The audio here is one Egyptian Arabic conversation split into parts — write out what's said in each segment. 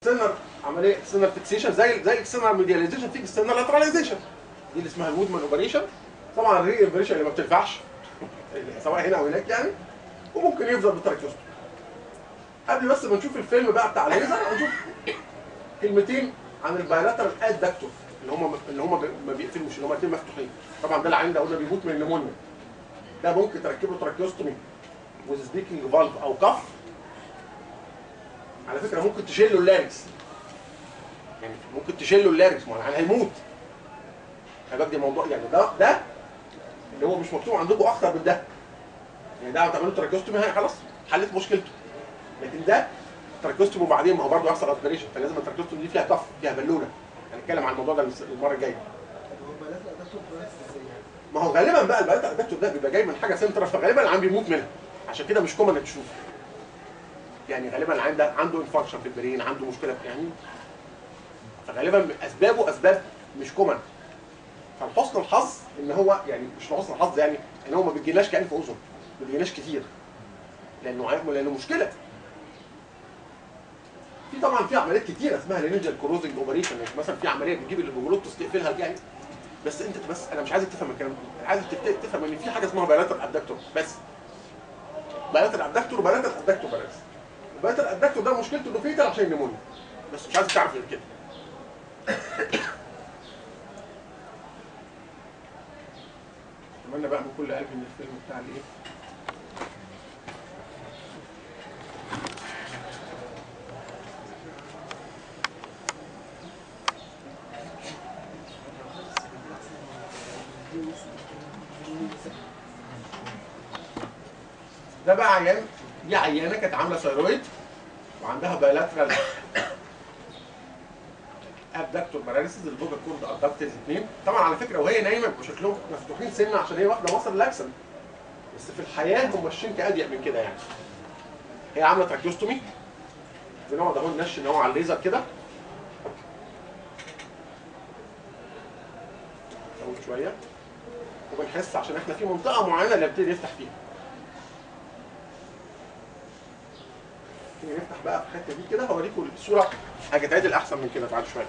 اكسترنال عمليه اكسترنال فيكسيشن زي زي الاكسترنال ميدياليزيشن في اكسترنال لاتراليزيشن دي اللي اسمها الوودمان اوبريشن طبعا الري اوبريشن اللي ما بتنفعش سواء هنا او هناك يعني وممكن يفضل بالتراكيوستومي قبل بس ما نشوف الفيلم بقى بتاع الليزر هنشوف كلمتين عن البايلاترال ادكتور اللي هم اللي هم ما بيقفلوش اللي هم الاثنين مفتوحين طبعا ده العين ده قلنا بيموت من النمونيا ده ممكن تركب له تراكيوستومي وذ سبيكينج فالف او كف على فكره ممكن تشيل له اللاركس يعني ممكن تشيل له اللاركس ما هو العيان هيموت خلي دي موضوع يعني ده ده اللي هو مش مكتوب عندكم اخطر من ده يعني ده هتعملوا تراكيوستومي هي خلاص حلت مشكلته لكن ده تراكيوستومي وبعدين ما هو برضه يحصل اسبريشن فلازم التراكيوستومي دي فيها كف فيها بالونه هنتكلم عن الموضوع ده المره الجايه ما هو غالبا بقى البيانات الادكتور ده بيبقى جاي من حاجه سنترال فغالبا العيان بيموت منها عشان كده مش كومن انك تشوف يعني غالبا العيان ده عنده انفكشن في البرين عنده مشكله في يعني فغالبا اسبابه اسباب مش كومن فلحسن الحظ ان هو يعني مش لحسن الحظ يعني ان هو ما بيجيناش كان في اذن ما بيجيناش كتير لانه عارف لانه مشكله في طبعا في عمليات كتيره اسمها لينجر كروزنج اوبريشن يعني مثلا في عمليه بتجيب البروجلوتوس تقفلها يعني بس انت بس انا مش عايزك تفهم الكلام ده عايزك تفت- تفهم ان في حاجه اسمها بيانات الادكتور بس بيانات الادكتور وبيانات الادكتور بس بيانات الادكتور ده مشكلته انه فيتال عشان نمونيا بس مش عايزك تعرف غير كده اتمنى بقى من كل قلبي ان الفيلم بتاع الايه ده بقى عيان دي عيانه كانت عامله ثيرويد وعندها بايلاترال ابدكتور باراليسيس الفوكال كورد ابدكتز اثنين طبعا على فكره وهي نايمه بيبقوا شكلهم مفتوحين سنه عشان هي واخده مصر لاكسن بس في الحياه هم ماشيين كاضيق من كده يعني هي عامله تراكيوستومي بنقعد اهو ننشن ان هو على الليزر كده اول شويه وبنحس عشان احنا في منطقه معينه اللي بنبتدي نفتح فيها نيجي نفتح بقى في الحته دي كده هوريكم الصوره هتتعدل احسن من كده بعد شويه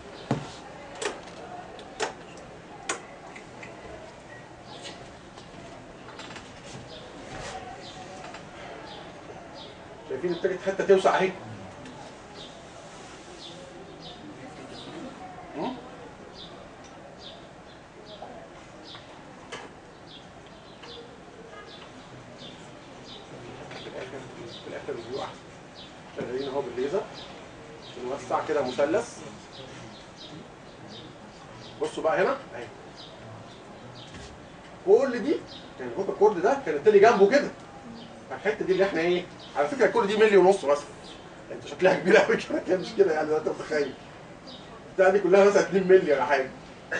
شايفين ابتدت حته توسع اهي م? في الاخر في الاخر الفيو احسن شغالين اهو بالليزر بنوسع كده مثلث بصوا بقى هنا اهي كل دي كان الهوكا كورد ده كان التاني جنبه كده فالحته دي اللي احنا ايه على فكره كل دي ملي ونص مثلا انت شكلها كبيره قوي كده كده مش كده يعني انت متخيل البتاعه دي كلها مثلا 2 ملي ولا حاجه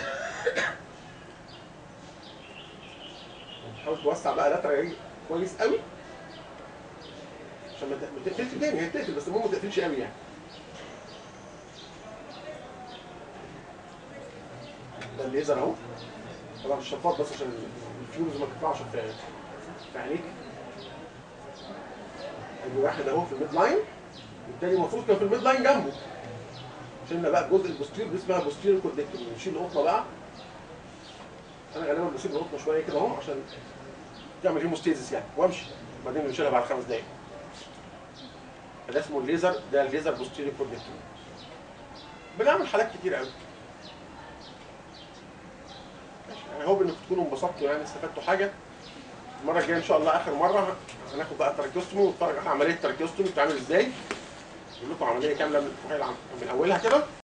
حاول توسع بقى لاترال كويس قوي عشان ما ت- ما تقفلش تاني هي بتقفل بس المهم ما تقفلش قوي يعني ده الليزر اهو طبعا الشفاط بس عشان الفيوز ما تطلعش في في عينيك ادي واحد اهو في الميد لاين والتاني المفروض كان في الميد لاين جنبه شلنا بقى الجزء البوستير دي اسمها بوستير كونكتور نشيل القطنه بقى انا غالبا بسيب القطنه شويه كده اهو عشان تعمل هيموستيزيس يعني وامشي بعدين نشيلها بعد خمس دقايق ده اسمه الليزر ده الليزر بوستيريو كونكتور بنعمل حالات كتير قوي اي هوب انكم تكونوا انبسطتوا يعني استفدتوا حاجه المره الجايه ان شاء الله اخر مره هناخد بقى التراكيوستومي ونتفرج على عمليه التراكيوستومي بتتعمل ازاي نقول لكم عمليه كامله من من اولها كده